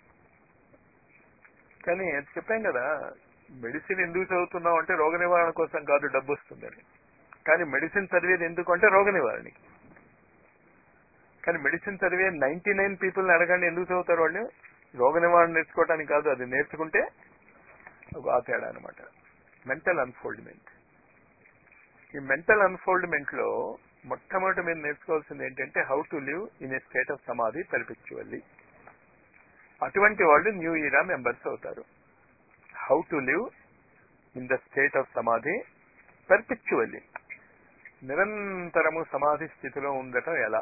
కానీ అది చెప్పాం కదా మెడిసిన్ ఎందుకు చదువుతున్నావు అంటే రోగ నివారణ కోసం కాదు డబ్బు వస్తుందని కానీ మెడిసిన్ చదివేది ఎందుకు అంటే రోగ నివారణకి కానీ మెడిసిన్ చదివే నైన్టీ నైన్ పీపుల్ని అడగండి ఎందుకు చదువుతారు వాళ్ళు రోగ నివారణ నేర్చుకోవడానికి కాదు అది నేర్చుకుంటే ఒక ఆ తేడా అనమాట మెంటల్ అన్ఫోల్డ్మెంట్ ఈ మెంటల్ అన్ఫోల్డ్మెంట్ లో మొట్టమొదటి మీరు నేర్చుకోవాల్సింది ఏంటంటే how to live in a state of samadhi perpetually అటువంటి వాళ్ళు న్యూ ఇయరా మెంబర్స్ అవుతారు how to live in the state of samadhi perpetually నిరంతరము సమాధి స్థితిలో ఉండటం ఎలా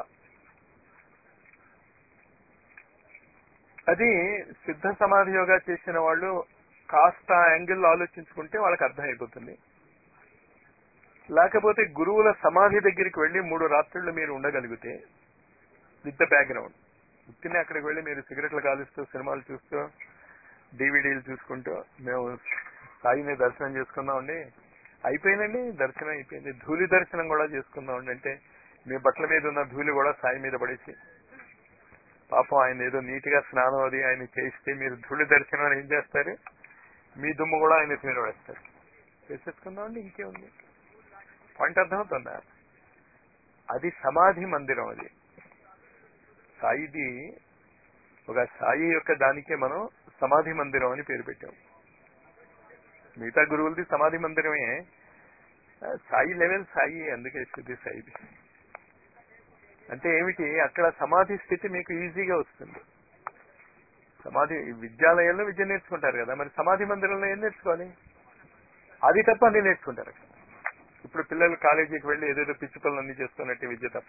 అది సిద్ధ సమాధి యోగా చేసిన వాళ్ళు కాస్త యాంగిల్ ఆలోచించుకుంటే వాళ్ళకి అర్థమైపోతుంది లేకపోతే గురువుల సమాధి దగ్గరికి వెళ్లి మూడు రాత్రులు మీరు ఉండగలిగితే విత్ ద బ్యాక్గ్రౌండ్ ఉత్తినే అక్కడికి వెళ్లి మీరు సిగరెట్లు కాలుస్తూ సినిమాలు చూస్తూ డివిడీలు చూసుకుంటూ మేము సాయిని దర్శనం చేసుకుందామండి అయిపోయిందండి దర్శనం అయిపోయింది ధూళి దర్శనం కూడా చేసుకుందామండి అంటే మీ బట్టల మీద ఉన్న ధూళి కూడా సాయి మీద పడేసి పాపం ఆయన ఏదో నీట్ గా స్నానం అది ఆయన చేస్తే మీరు ధూళి దర్శనం అని ఏం చేస్తారు మీ దుమ్ము కూడా ఆయన మీద వేస్తారు చేసేసుకుందామండి ఇంకేముంది పాయింట్ అర్థమవుతుందా అది సమాధి మందిరం అది సాయిది ఒక సాయి యొక్క దానికే మనం సమాధి మందిరం అని పేరు పెట్టాం మిగతా గురువులది సమాధి మందిరమే ఆ, సాయి లెవెల్ సాయి అందుకే శుద్ధి సాయిది అంటే ఏమిటి అక్కడ సమాధి స్థితి మీకు ఈజీగా వస్తుంది సమాధి విద్యాలయాల్లో విద్య నేర్చుకుంటారు కదా మరి సమాధి మందిరంలో ఏం నేర్చుకోవాలి అది తప్ప అన్ని నేర్చుకుంటారు అక్కడ ఇప్పుడు పిల్లలు కాలేజీకి వెళ్ళి ఏదేదో పిచ్చి పనులు అన్ని చేస్తున్నట్టు విద్య తప్ప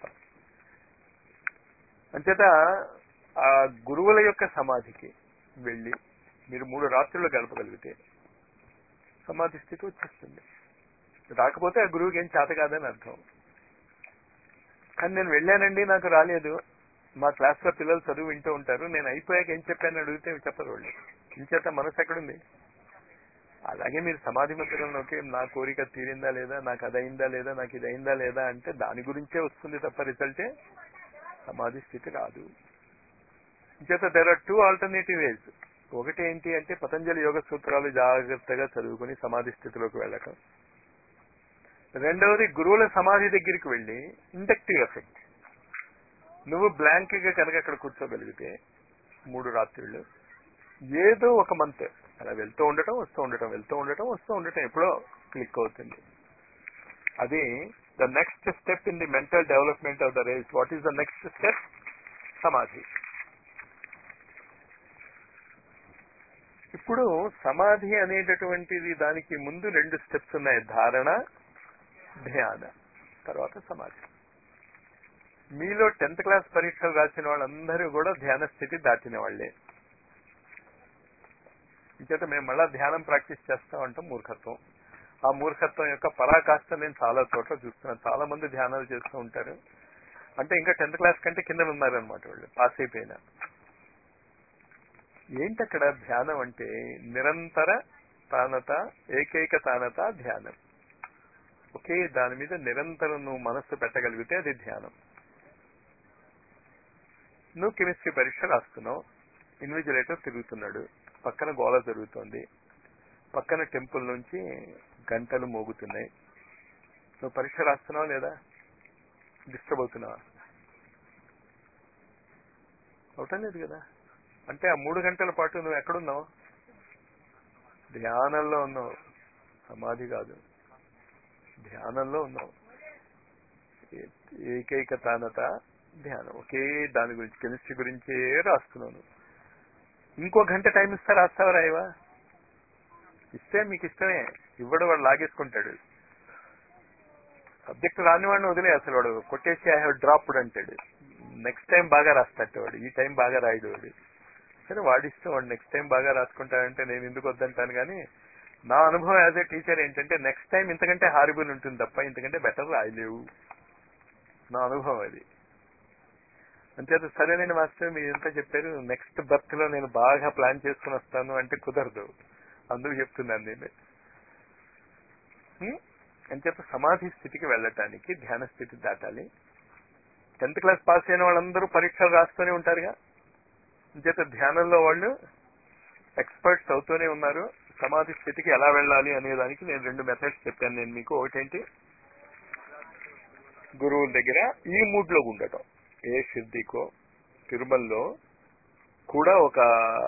అంచేత ఆ గురువుల యొక్క సమాధికి వెళ్ళి మీరు మూడు రాత్రులు గడపగలిగితే సమాధి స్థితి వచ్చేస్తుంది రాకపోతే ఆ గురువుకి ఏం చేత కాదని అర్థం కానీ నేను వెళ్ళానండి నాకు రాలేదు మా క్లాస్ లో పిల్లలు చదువు వింటూ ఉంటారు నేను అయిపోయాక ఏం చెప్పాను అడిగితే చెప్పరు వాళ్ళు ఇంచేత మనసు ఎక్కడుంది అలాగే మీరు సమాధి మందిరంలోకి నా కోరిక తీరిందా లేదా నాకు అది అయిందా లేదా నాకు ఇది అయిందా లేదా అంటే దాని గురించే వస్తుంది తప్ప రిజల్టే సమాధి స్థితి రాదు ఇంచేత there are two alternative ways ఒకటి ఏంటి అంటే పతంజలి యోగ సూత్రాలు జాగ్రత్తగా చదువుకుని సమాధి స్థితిలోకి వెళ్ళటం రెండవది గురువుల సమాధి దగ్గరికి వెళ్ళి ఇండక్టివ్ ఎఫెక్ట్ నువ్వు బ్లాంక్ గా కనుక అక్కడ కూర్చోగలిగితే మూడు రాత్రులు ఏదో ఒక మంత్ అలా వెళ్తూ ఉండటం వస్తూ ఉండటం వెళ్తూ ఉండటం వస్తూ ఉండటం ఎప్పుడో క్లిక్ అవుతుంది అది the next step in the mental development of the race what is the next step samadhi ఇప్పుడు సమాధి అనేటటువంటిది దానికి ముందు రెండు స్టెప్స్ ఉన్నాయి ధారణ ధ్యాన తర్వాత సమాధి మీలో టెన్త్ క్లాస్ పరీక్షలు రాసిన వాళ్ళందరూ కూడా ధ్యాన స్థితి దాటిన వాళ్లే ఇంచేత మేము మళ్ళా ధ్యానం ప్రాక్టీస్ చేస్తా ఉంటాం మూర్ఖత్వం ఆ మూర్ఖత్వం యొక్క పరాకాష్ట నేను చాలా చోట్ల చూస్తున్నాను చాలా మంది ధ్యానాలు చేస్తూ ఉంటారు అంటే ఇంకా టెన్త్ క్లాస్ కంటే కింద ఉన్నారనమాట వాళ్ళు పాస్ అయిపోయినా ఏంటక్కడ ధ్యానం అంటే నిరంతర తానత ఏకైక తానత ధ్యానం ఒకే దాని మీద నిరంతరం నువ్వు మనస్సు పెట్టగలిగితే అది ధ్యానం నువ్వు కెమిస్ట్రీ పరీక్ష రాస్తున్నావు ఇన్విజిలేటర్ తిరుగుతున్నాడు పక్కన గోళ జరుగుతోంది పక్కన టెంపుల్ నుంచి గంటలు మోగుతున్నాయి నువ్వు పరీక్ష రాస్తున్నావా లేదా డిస్టర్బ్ అవుతున్నావా అవటం లేదు కదా అంటే ఆ మూడు గంటల పాటు నువ్వు ఎక్కడున్నావు ధ్యానంలో ఉన్నావు సమాధి కాదు ధ్యానంలో ఉన్నావు ఏ- ఏకైక తానత ధ్యానం ఒకే దాని గురించి కెమిస్ట్రీ గురించే రాస్తున్నాను ఇంకో గంట టైం ఇస్తా రాస్తావా రాయవా ఇస్తే మీకు ఇష్టమే ఇవ్వడు వాడు లాగేసుకుంటాడు సబ్జెక్ట్ రాని వాడిని వదిలే అసలు వాడు కొట్టేసి ఐ హావ్ డ్రాప్డ్ అంటాడు నెక్స్ట్ టైం బాగా రాస్తాడు వాడు ఈ టైం బాగా రాయడు వాడు సరే వాడి ఇష్టం వాడు నెక్స్ట్ టైం బాగా రాసుకుంటాడంటే నేను ఎందుకు వద్దంటాను కానీ నా అనుభవం యాజ్ ఏ టీచర్ ఏంటంటే నెక్స్ట్ టైం ఇంతకంటే హారిబుల్ ఉంటుంది తప్ప ఇంతకంటే బెటర్ రాయలేవు నా అనుభవం అది అంచేత సరేనండి మాస్టర్ మీరు ఎంత చెప్పారు నెక్స్ట్ బర్త్ లో నేను బాగా ప్లాన్ చేసుకుని వస్తాను అంటే కుదరదు అందుకు చెప్తున్నాను నేను హ్మ్? అంచేత సమాధి స్థితికి వెళ్ళటానికి ధ్యాన స్థితి దాటాలి టెన్త్ క్లాస్ పాస్ అయిన వాళ్ళందరూ పరీక్షలు రాస్తూనే ఉంటారుగా అంచేత ధ్యానంలో వాళ్ళు ఎక్స్పర్ట్స్ అవుతూనే ఉన్నారు సమాధి స్థితికి ఎలా వెళ్ళాలి అనే దానికి నేను రెండు మెథడ్స్ చెప్పాను నేను మీకు ఒకటేంటి గురువుల దగ్గర ఈ మూడ్ లో ఉండటం ఏ సిద్ధికో తిరుమలలో కూడా ఒక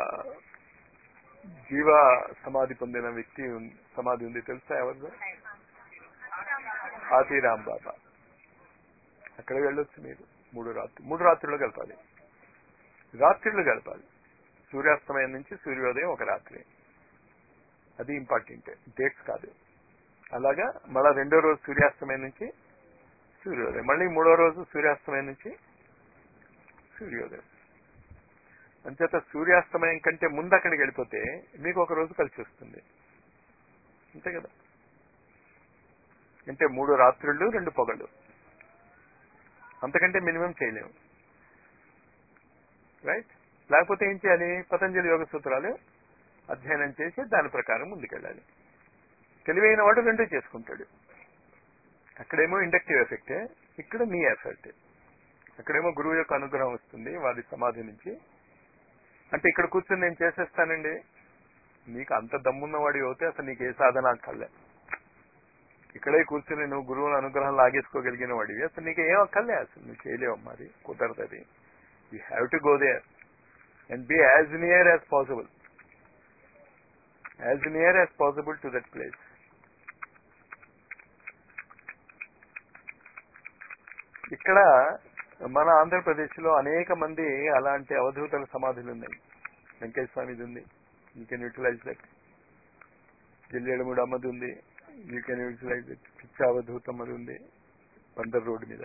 జీవ సమాధి పొందిన వ్యక్తి ఉన్- సమాధి ఉంది తెలుసా ఎవరిదో ఆతిరామ్ బాబా అక్కడ వెళ్ళొచ్చు మీరు మూడు రాత్రి మూడు రాత్రులు గడపాలి రాత్రిళ్ళు గడపాలి సూర్యాస్తమయం నుంచి సూర్యోదయం ఒక రాత్రి అది ఇంపార్టెంట్ డేట్స్ కాదు అలాగా మళ్ళా రెండో రోజు సూర్యాస్తమయం నుంచి సూర్యోదయం మళ్ళీ మూడో రోజు సూర్యాస్తమయం నుంచి సూర్యోదయం అంచేత సూర్యాస్తమయం కంటే ముందు అక్కడికి వెళ్ళిపోతే మీకు ఒక రోజు కలిసి వస్తుంది అంతే కదా అంటే మూడు రాత్రుళ్ళు రెండు పొగళ్ళు అంతకంటే మినిమం చేయలేము రైట్ లేకపోతే ఏం చేయాలి పతంజలి యోగ సూత్రాలు అధ్యయనం చేసి దాని ప్రకారం ముందుకెళ్ళాలి తెలివైన వాడు రెండూ చేసుకుంటాడు అక్కడేమో ఇండక్టివ్ ఎఫెక్ట్ ఇక్కడ నీ ఎఫెక్ట్ అక్కడేమో గురువు యొక్క అనుగ్రహం వస్తుంది వారి సమాధి నుంచి అంటే ఇక్కడ కూర్చొని నేను చేసేస్తానండి నీకు అంత దమ్మున్నవాడి అవుతే అసలు నీకు ఏ సాధన అక్కర్లే ఇక్కడే కూర్చుని నువ్వు గురువుల అనుగ్రహం లాగేసుకోగలిగిన వాడివి అసలు నీకు ఏం అక్కర్లే అసలు నువ్వు చేయలేవు మరి కుదరదు అది you have to go there and be as near as possible as near as possible to that place ఇక్కడ మన ఆంధ్రప్రదేశ్ లో అనేక మంది అలాంటి అవధూతల సమాధులు ఉన్నాయి వెంకయ్య స్వామిది ఉంది యూ కెన్ యూటిలైజ్ దట్ జిల్లేడుమూడు అమ్మది ఉంది యూ కెన్ యూటిలైజ్ దట్ పిచ్చ అవధూతమ్మది ఉంది బందర్ రోడ్ మీద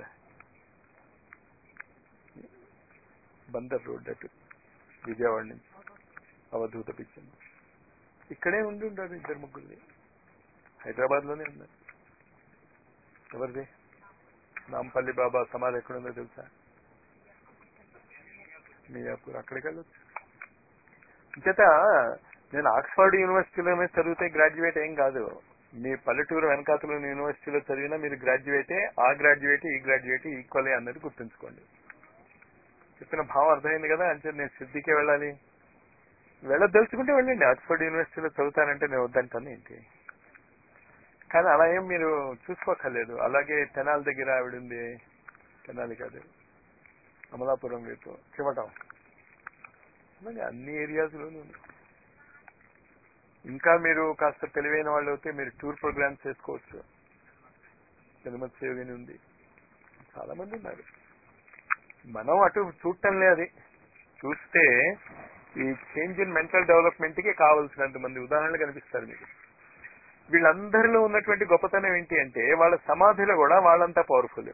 బందర్ రోడ్ అటు విజయవాడ నుంచి అవధూత పిచ్చమ్మ ఇక్కడే ఉండి ఉంటారు ఇద్దరు ముగ్గురిది హైదరాబాద్ లోనే ఉన్నారు ఎవరిది నాంపల్లి బాబా సమాధి ఎక్కడుందో తెలుసా మియాపూర్ అక్కడికి వెళ్ళొచ్చు చేత నేను ఆక్స్ఫర్డ్ యూనివర్సిటీలోనే చదివితే గ్రాడ్యుయేట్ ఏం కాదు మీ పల్లెటూరు వెనకాతలో యూనివర్సిటీలో చదివినా మీరు గ్రాడ్యుయేటే ఆ గ్రాడ్యుయేట్ ఈ గ్రాడ్యుయేట్ ఈక్వలే అన్నది గుర్తుంచుకోండి చెప్పిన భావం అర్థమైంది కదా అంటే నేను సిద్ధికే వెళ్ళాలి వెళ్ళదలుచుకుంటే వెళ్ళండి ఆక్స్ఫర్డ్ యూనివర్సిటీలో చదువుతానంటే నేను వద్దంటాను ఏంటి కానీ అలా ఏం మీరు చూసుకోక్కర్లేదు అలాగే తెనాలి దగ్గర ఆవిడ ఉంది తెనాలి కాదు అమలాపురం వైపు చివటం అలాగే అన్ని ఏరియాస్లోనూ ఉంది ఇంకా మీరు కాస్త తెలివైన వాళ్ళు అయితే మీరు టూర్ ప్రోగ్రామ్స్ చేసుకోవచ్చు తిరుమతి సేవని ఉంది చాలా మంది ఉన్నారు మనం అటు చూడటం లేదు చూస్తే ఈ చేంజ్ ఇన్ మెంటల్ డెవలప్మెంట్ కి కావలసినంత మంది ఉదాహరణలు కనిపిస్తారు మీకు వీళ్ళందరిలో ఉన్నటువంటి గొప్పతనం ఏంటి అంటే వాళ్ళ సమాధిలో కూడా వాళ్ళంతా పవర్ఫుల్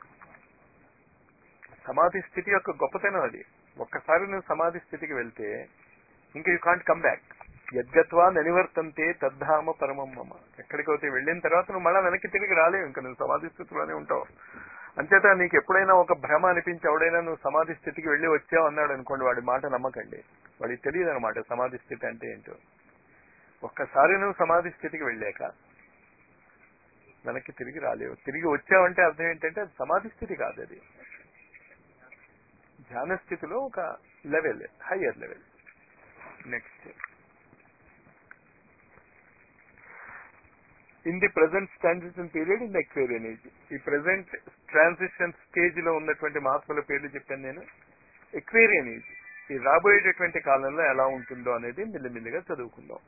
సమాధి స్థితి యొక్క గొప్పతనం అది ఒక్కసారి నువ్వు సమాధి స్థితికి వెళ్తే ఇంకా యూ కాంట్ కమ్ బ్యాక్ యద్గత్వా నివర్తంతే తద్ధామ పరమం మమ ఎక్కడికి అయితే వెళ్ళిన తర్వాత నువ్వు మళ్ళా వెనక్కి తిరిగి రాలేవు ఇంకా నువ్వు సమాధి స్థితిలోనే ఉంటావు అంచేత నీకు ఎప్పుడైనా ఒక భ్రమ అనిపించి ఎవడైనా నువ్వు సమాధి స్థితికి వెళ్ళి వచ్చావు అన్నాడు అనుకోండి వాడి మాట నమ్మకండి వాడికి తెలియదు అనమాట సమాధి స్థితి అంటే ఏంటో ఒక్కసారి నువ్వు సమాధి స్థితికి వెళ్ళాక వెనక్కి తిరిగి రాలేవు తిరిగి వచ్చావంటే అర్థం ఏంటంటే అది సమాధి స్థితి కాదు అది ధ్యాన స్థితిలో ఒక level higher level next in the present transition period in Aquarian age ఈ ప్రజెంట్ ట్రాన్సిషన్ స్టేజ్ లో ఉన్నటువంటి మహాత్ముల పేర్లు చెప్పాను నేను ఎక్వేరియన్ ఏజ్ ఈ రాబోయేటటువంటి కాలంలో ఎలా ఉంటుందో అనేది మెల్లిమెల్లిగా చదువుకుందాం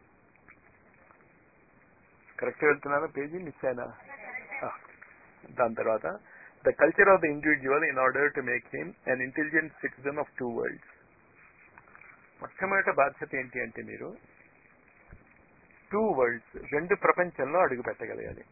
కరెక్ట్ వెళ్తున్నాను పేజీ మిస్ అయినా దాని తర్వాత the culture of the individual in order to make him an intelligent citizen of two worlds మొట్టమొదటి బాధ్యత ఏంటి అంటే మీరు టూ వరల్డ్స్ రెండు ప్రపంచంలో అడుగు పెట్టగలగాలి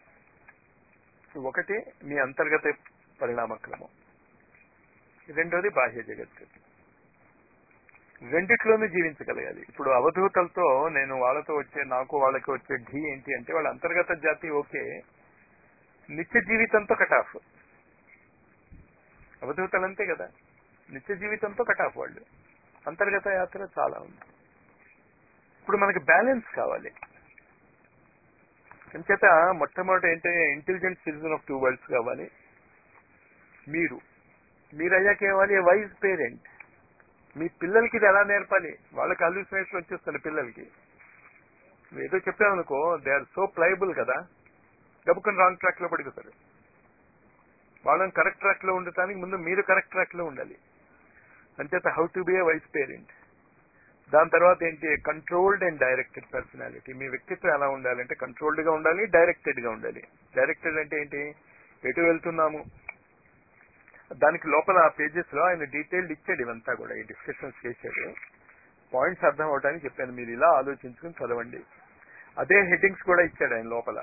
ఒకటి మీ అంతర్గత పరిణామక్రమం రెండోది బాహ్య జగత్తు రెండిట్లోనూ జీవించగలగాలి ఇప్పుడు అవధూతలతో నేను వాళ్ళతో వచ్చే నాకు వాళ్ళకి వచ్చే ఢీ ఏంటి అంటే వాళ్ళ అంతర్గత జాతి ఓకే నిత్య జీవితంతో కటాఫ్ అవధూతలు అంతే కదా నిత్య జీవితంతో కటాఫ్ వాళ్ళు అంతర్గత యాత్ర చాలా ఉంది ఇప్పుడు మనకి బ్యాలెన్స్ కావాలి అంచేత మొట్టమొదటి ఏంటంటే intelligent citizen of two worlds కావాలి మీరు మీరు అయ్యాక ఏవాలి వైజ్ పేరెంట్ మీ పిల్లలకి ఇది ఎలా నేర్పాలి వాళ్ళకి అల్యూసినేషన్ వచ్చేస్తుంది పిల్లలకి నువ్వు ఏదో చెప్పావనుకో దే ఆర్ సో ప్లయబుల్ కదా గబుకొని రాంగ్ ట్రాక్ లో పడిపోతారు వాళ్ళని కరెక్ట్ ట్రాక్ లో ఉండటానికి ముందు మీరు కరెక్ట్ ట్రాక్ లో ఉండాలి అంచేత how to be a wise parent దాని తర్వాత ఏంటి కంట్రోల్డ్ అండ్ డైరెక్టెడ్ పర్సనాలిటీ మీ వ్యక్తిత్వం ఎలా ఉండాలంటే కంట్రోల్డ్ గా ఉండాలి డైరెక్టెడ్ గా ఉండాలి డైరెక్టెడ్ అంటే ఏంటి ఎటు వెళ్తున్నాము దానికి లోపల ఆ పేజెస్ లో ఆయన డీటెయిల్డ్ ఇచ్చాడు ఇవంతా కూడా ఈ డిస్కషన్స్ చేశాడు పాయింట్స్ అర్థం అవడానికి చెప్పాను మీరు ఇలా ఆలోచించుకుని చదవండి అదే హెడ్డింగ్స్ కూడా ఇచ్చాడు ఆయన లోపల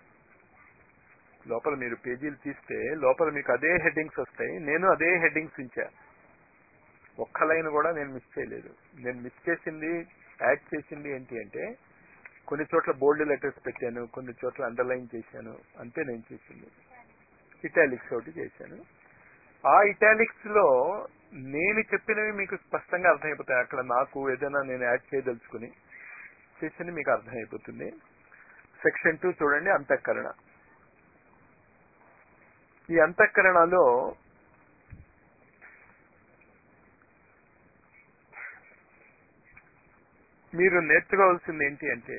లోపల మీరు పేజీలు తీస్తే లోపల మీకు అదే హెడ్డింగ్స్ వస్తాయి నేను అదే హెడ్డింగ్స్ ఇచ్చా ఒక్క లైన్ కూడా నేను మిస్ చేయలేదు నేను మిస్ చేసింది యాడ్ చేసింది ఏంటి అంటే కొన్ని చోట్ల బోల్డ్ లెటర్స్ పెట్టాను కొన్ని చోట్ల అండర్లైన్ చేశాను అంతే నేను చేసింది ఇటాలిక్స్ ఒకటి చేశాను ఆ ఇటాలిక్స్ లో నేను చెప్పినవి మీకు స్పష్టంగా అర్థమైపోతాయి అక్కడ నాకు ఏదైనా నేను యాడ్ చేయదలుచుకుని చేసింది మీకు అర్థమైపోతుంది సెక్షన్ టూ చూడండి అంతఃకరణ ఈ అంతఃకరణలో మీరు నేర్చుకోవాల్సింది ఏంటి అంటే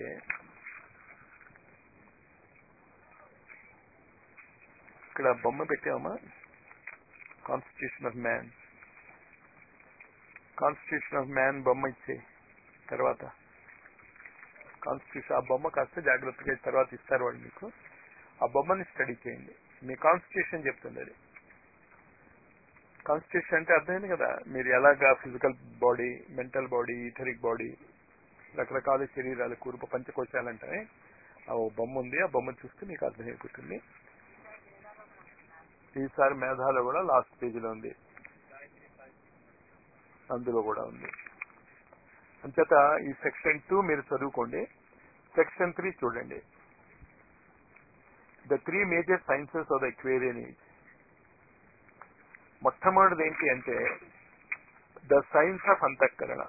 ఇక్కడ బొమ్మ పెట్టామా constitution of man constitution of man బొమ్మ ఇచ్చే తర్వాత కాన్స్టిట్యూషన్ ఆ బొమ్మ కాస్త జాగ్రత్తగా తర్వాత ఇస్తారు వాళ్ళు మీకు ఆ బొమ్మని స్టడీ చేయండి మీ కాన్స్టిట్యూషన్ చెప్తుంది అది కాన్స్టిట్యూషన్ అంటే అర్థమైంది కదా మీరు ఎలాగా physical body mental body etheric body రకరకాల శరీరాలు కూర్పు పంచకోశాలంటే ఆ ఓ బొమ్మ ఉంది ఆ బొమ్మ చూస్తే మీకు అర్థమైపోతుంది ఈసారి మేధాలో కూడా లాస్ట్ పేజీలో ఉంది అందులో కూడా ఉంది అంచేత ఈ సెక్షన్ టూ మీరు చదువుకోండి సెక్షన్ త్రీ చూడండి the three major sciences of the Aquarian age మొట్టమొదటిది ఏంటి అంటే ద సైన్స్ ఆఫ్ అంతఃకరణ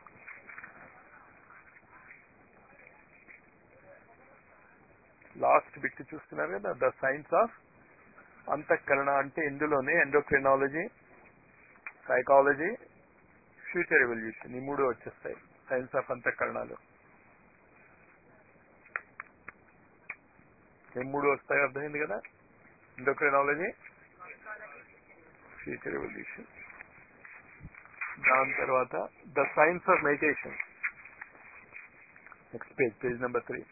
లాస్ట్ బిట్ చూస్తున్నారు కదా ద సైన్స్ ఆఫ్ అంతఃకరణ అంటే ఇందులోనే ఎండోక్రినాలజీ సైకాలజీ ఫ్యూచర్ ఎవల్యూషన్ ఈ మూడు వచ్చేస్తాయి సైన్స్ ఆఫ్ అంతఃకరణలో ఏం మూడు వస్తాయో అర్థమైంది కదా ఎండోక్రైనాలజీ ఫ్యూచర్ ఎవల్యూషన్ దాని తర్వాత the science of meditation next page page number three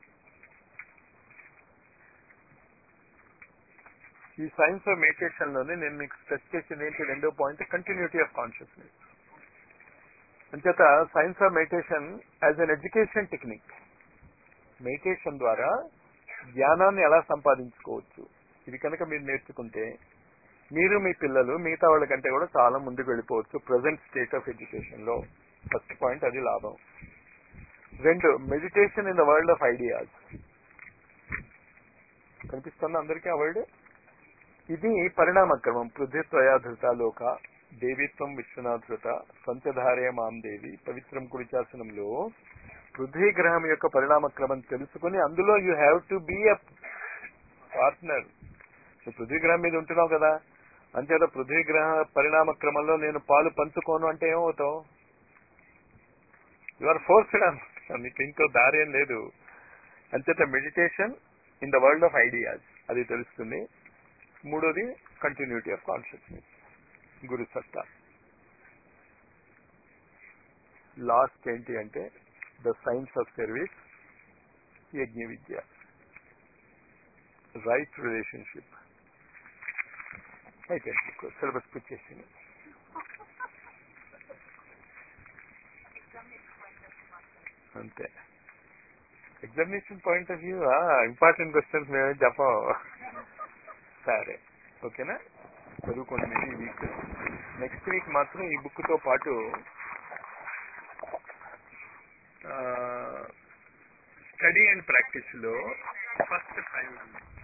ఈ సైన్స్ ఆఫ్ మెడిటేషన్ లోనే నేను మీకు స్ట్రెస్ చేసింది ఏంటి రెండో పాయింట్ కంటిన్యూటీ ఆఫ్ కాన్షియస్నెస్ అంచేత science of meditation as an education technique meditation ద్వారా జ్ఞానాన్ని ఎలా సంపాదించుకోవచ్చు ఇది కనుక మీరు నేర్చుకుంటే మీరు మీ పిల్లలు మిగతా వాళ్ళ కంటే కూడా చాలా ముందుకు వెళ్ళిపోవచ్చు ప్రజెంట్ స్టేట్ ఆఫ్ ఎడ్యుకేషన్ లో ఫస్ట్ పాయింట్ అది లాభం రెండు meditation in the world of ideas కనిపిస్తుందా అందరికీ ఆ వర్డ్ ఇది పరిణామక్రమం పృథ్వీత్వయాధృత లోక దేవిత్వం విశ్వనాథృత పంచధారయ మాం దేవి పవిత్రం కుడిచాసనంలో పృథ్వీ గ్రహం యొక్క పరిణామక్రమం తెలుసుకుని అందులో you have to be a partner నువ్వు పృథ్వీ గ్రహం మీద ఉంటున్నావు కదా అంచేత పృథ్వీ గ్రహ పరిణామ క్రమంలో నేను పాలు పంచుకోను అంటే ఏమవుతావు యు ఆర్ ఫోర్స్డ్ అనమాట నీకు ఇంకో దారి ఏం లేదు అంచేత meditation in the world of ideas అది తెలుస్తుంది మూడోది కంటిన్యూటీ ఆఫ్ కాన్షియస్నెస్ గురు సత్తా లాస్ట్ ఏంటి అంటే ద సైన్స్ ఆఫ్ సర్వీస్ యజ్ఞ విద్య రైట్ రిలేషన్షిప్ అయితే సిలబస్ పిచ్చేసింది అంతే examination point of view important questions మేమే చెప్పం సరే ఓకేనా చదువుకోండి మీరు ఈ వీక్ నెక్స్ట్ వీక్ మాత్రం ఈ బుక్ తో పాటు స్టడీ అండ్ ప్రాక్టీస్ లో ఫస్ట్ ఫైవ్